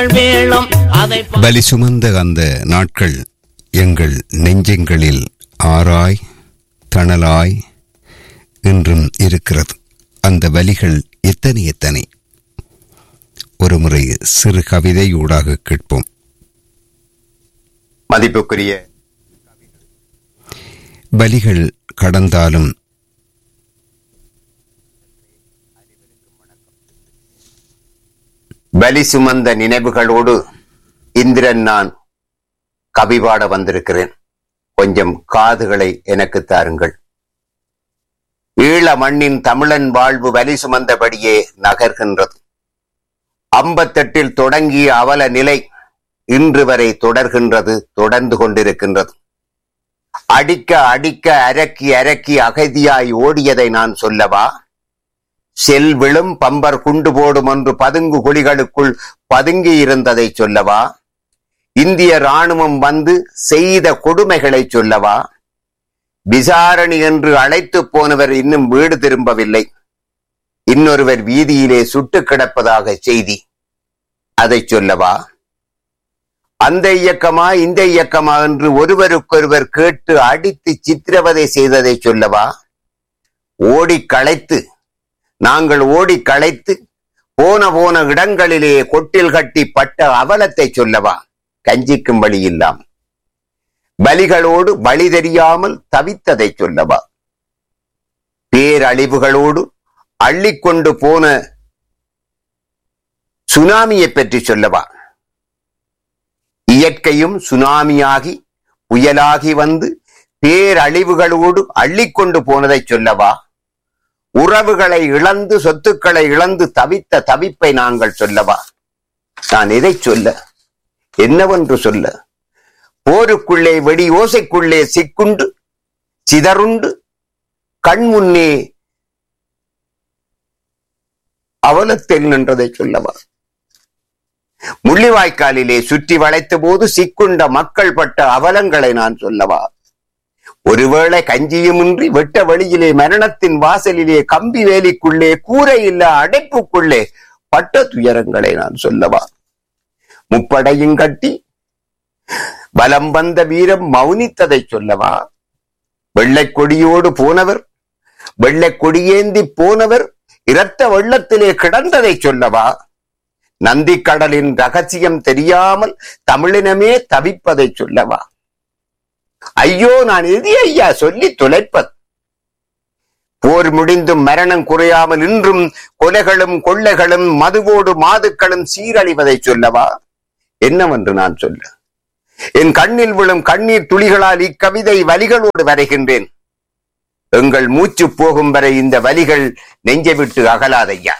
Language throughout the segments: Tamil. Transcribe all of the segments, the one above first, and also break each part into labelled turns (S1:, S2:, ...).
S1: வேளம் அதை
S2: பலி சுமந்த அந்த நாட்கள் எங்கள் நெஞ்சங்களில் ஆராய் தணலாய் இன்றும் இருக்கிறது அந்த வலிகள் எத்தனை எத்தனை ஒருமுறை சிறு கவிதையூடாக கேட்போம்
S3: மதிப்புக்குரிய
S2: பலிகள் கடந்தாலும்
S3: பலி சுமந்த நினைவுகளோடு இந்திரன் நான் கவி பாட வந்திருக்கிறேன் கொஞ்சம் காதுகளை எனக்கு தாருங்கள் ஈழ மண்ணின் தமிழன் வாழ்வு வலி சுமந்தபடியே நகர்கின்றது ஐம்பத்தெட்டில் தொடங்கிய அவல நிலை இன்று வரை தொடர்கின்றது தொடர்ந்து கொண்டிருக்கின்றது அடிக்க அடிக்க அரக்கி அரக்கி அகதியாய் ஓடியதை நான் சொல்லவா செல் விழும் பம்பர் குண்டு போடும் என்று பதுங்கு குழிகளுக்குள் பதுங்கி இருந்ததை சொல்லவா இந்திய ராணுவம் வந்து செய்த கொடுமைகளை சொல்லவா விசாரணை என்று அழைத்து போனவர் இன்னும் வீடு திரும்பவில்லை இன்னொருவர் வீதியிலே சுட்டு கிடப்பதாக செய்தி அதை சொல்லவா அந்த இயக்கமா இந்த இயக்கமா என்று ஒருவருக்கொருவர் கேட்டு அடித்து சித்திரவதை செய்ததை சொல்லவா ஓடி களைத்து நாங்கள் ஓடி களைத்து போன போன இடங்களிலே கொட்டில் கட்டி பட்ட அவலத்தை சொல்லவா கஞ்சிக்கும் வழி இல்லாம் பலிகளோடு வழி தெரியாமல் தவித்ததை சொல்லவா பேரழிவுகளோடு அள்ளிக்கொண்டு போன சுனாமியை பற்றி சொல்லவா இயற்கையும் சுனாமியாகி புயலாகி வந்து பேரழிவுகளோடு அள்ளிக்கொண்டு போனதை சொல்லவா உறவுகளை இழந்து சொத்துக்களை இழந்து தவித்த தவிப்பை நாங்கள் சொல்லவா நான் எதை சொல்ல என்னவென்று சொல்ல போருக்குள்ளே வெடி ஓசைக்குள்ளே சிக்குண்டு சிதறுண்டு கண் முன்னே அவலத்தில் நின்றதை சொல்லவா முள்ளிவாய்க்காலிலே சுற்றி வளைத்த போது சிக்குண்ட மக்கள் பட்ட அவலங்களை நான் சொல்லவா ஒருவேளை கஞ்சியுமின்றி வெட்ட வெளியிலே மரணத்தின் வாசலிலே கம்பி வேலிக்குள்ளே கூரை இல்ல அடைப்புக்குள்ளே பட்ட துயரங்களை நான் சொல்லவா முப்படையும் கட்டி பலம் வந்த வீரம் மௌனித்ததை சொல்லவா வெள்ளை கொடியோடு போனவர் வெள்ளை கொடியேந்தி போனவர் இரத்த வெள்ளத்திலே கிடந்ததை சொல்லவா நந்தி கடலின் ரகசியம் தெரியாமல் தமிழினமே தவிப்பதை சொல்லவா ஐயோ நான் எது ஐயா சொல்லி துளைப்பது போர் முடிந்தும் மரணம் குறையாமல் இன்றும் கொலைகளும் கொள்ளைகளும் மதுவோடு மாதுக்களும் சீரழிவதை சொல்லவா என்னவென்று நான் சொல்ல என் கண்ணில் விழும் கண்ணீர் துளிகளால் இக்கவிதை வலிகளோடு வரைகின்றேன் எங்கள் மூச்சு போகும் வரை இந்த வலிகள் நெஞ்சை விட்டு அகலாதையா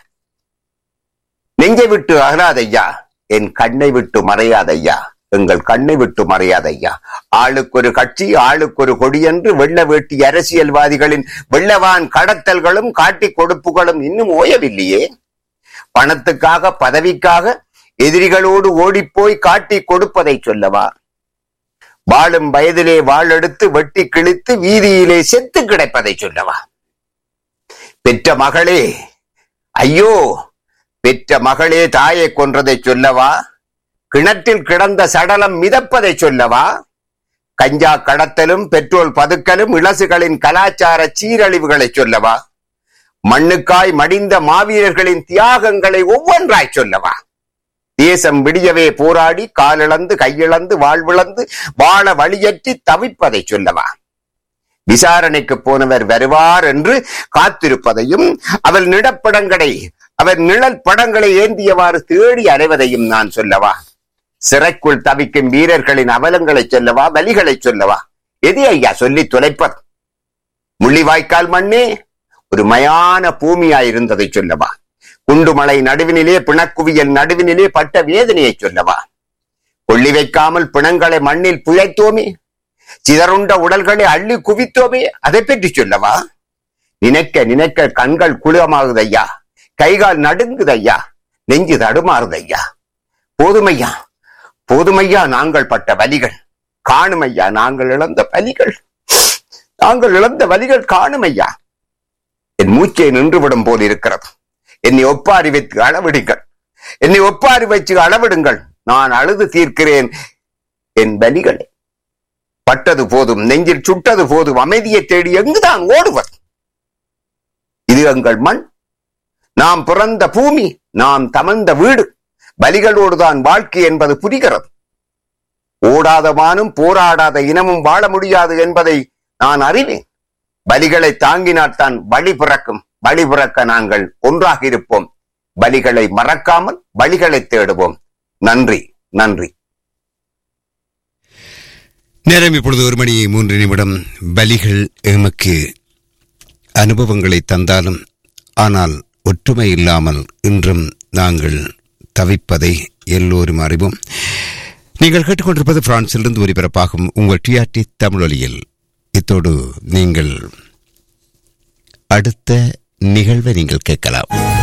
S3: நெஞ்சை விட்டு அகலாதையா என் கண்ணை விட்டு மறையாதையா எங்கள் கண்ணை விட்டு மறையாதையா ஆளுக்கு ஒரு கட்சி ஆளுக்கு ஒரு கொடி என்று வெள்ள வேட்டி அரசியல்வாதிகளின் வெள்ளவான் கடத்தல்களும் காட்டி கொடுப்புகளும் இன்னும் ஓயவில்லையே பணத்துக்காக பதவிக்காக எதிரிகளோடு ஓடிப்போய் காட்டி கொடுப்பதை சொல்லவா வாழும் வயதிலே வாளெடுத்து வெட்டி கிழித்து வீதியிலே செத்து கிடப்பதை சொல்லவா பெற்ற மகளே ஐயோ பெற்ற மகளே தாயை கொன்றதை சொல்லவா கிணற்றில் கிடந்த சடலம் மிதப்பதை சொல்லவா கஞ்சா கடத்தலும் பெட்ரோல் பதுக்கலும் இளசுகளின் கலாச்சார சீரழிவுகளை சொல்லவா மண்ணுக்காய் மடிந்த மாவீரர்களின் தியாகங்களை ஒவ்வொன்றாய் சொல்லவா தேசம் விடியவே போராடி காலிழந்து கையிழந்து வாழ்விழந்து வாழ வழியற்றி தவிப்பதை சொல்லவா விசாரணைக்கு போனவர் வருவார் என்று காத்திருப்பதையும் அவர் நிடப்படங்களை அவர் நிழல் படங்களை ஏந்தியவாறு தேடி அடைவதையும் நான் சொல்லவா சிறைக்குள் தவிக்கும் வீரர்களின் அவலங்களை சொல்லவா வலிகளை சொல்லவா எது ஐயா சொல்லி துளைப்பது முள்ளிவாய்க்கால் மண்ணே ஒரு மயான பூமியாயிருந்ததை சொல்லவா குண்டுமலை நடுவினிலே பிணக்குவியல் நடுவினிலே பட்ட வேதனையை சொல்லவா கொள்ளி வைக்காமல் பிணங்களை மண்ணில் புழைத்தோமே சிதறுண்ட உடல்களை அள்ளி குவித்தோமே அதை பற்றி சொல்லவா நினைக்க நினைக்க கண்கள் குளிரமாகுதையா கைகால் நடுங்குதையா நெஞ்சு தடுமாறுதையா போதுமையா போதுமையா நாங்கள் பட்ட வலிகள் காணுமையா நாங்கள் இழந்த வலிகள் நாங்கள் இழந்த வலிகள் காணுமையா என் மூச்சை நின்றுவிடும் போல் இருக்கிறது என்னை ஒப்பாரி வைத்து அளவிடுங்கள் என்னை ஒப்பாரி வச்சு அளவிடுங்கள் நான் அழுது தீர்க்கிறேன் என் பலிகளை பட்டது போதும் நெஞ்சில் சுட்டது போதும் அமைதியை தேடி எங்குதான் ஓடுவர் இது எங்கள் மண் நாம் பிறந்த பூமி நாம் தமர்ந்த வீடு பலிகளோடுதான் வாழ்க்கை என்பது புரிகிறது ஓடாத மானும் போராடாத இனமும் வாழ முடியாது என்பதை நான் அறிவேன் பலிகளை தாங்கினால்தான் வழி பிறக்கும் வழி பிறக்க நாங்கள் ஒன்றாக இருப்போம் பலிகளை மறக்காமல் பலிகளை தேடுவோம் நன்றி நன்றி
S2: நேரம் இப்பொழுது ஒரு மணி மூன்று நிமிடம் பலிகள் எமக்கு அனுபவங்களை தந்தாலும் ஆனால் ஒற்றுமை இல்லாமல் இன்றும் நாங்கள் தவிப்பதை எல்லோரும் அறிவோம் நீங்கள் கேட்டுக்கொண்டிருப்பது பிரான்சிலிருந்து ஒலிபரப்பாகும் உங்கள் டிஆர்டி தமிழொலியில் இத்தோடு நீங்கள் அடுத்த நிகழ்வை நீங்கள் கேட்கலாம்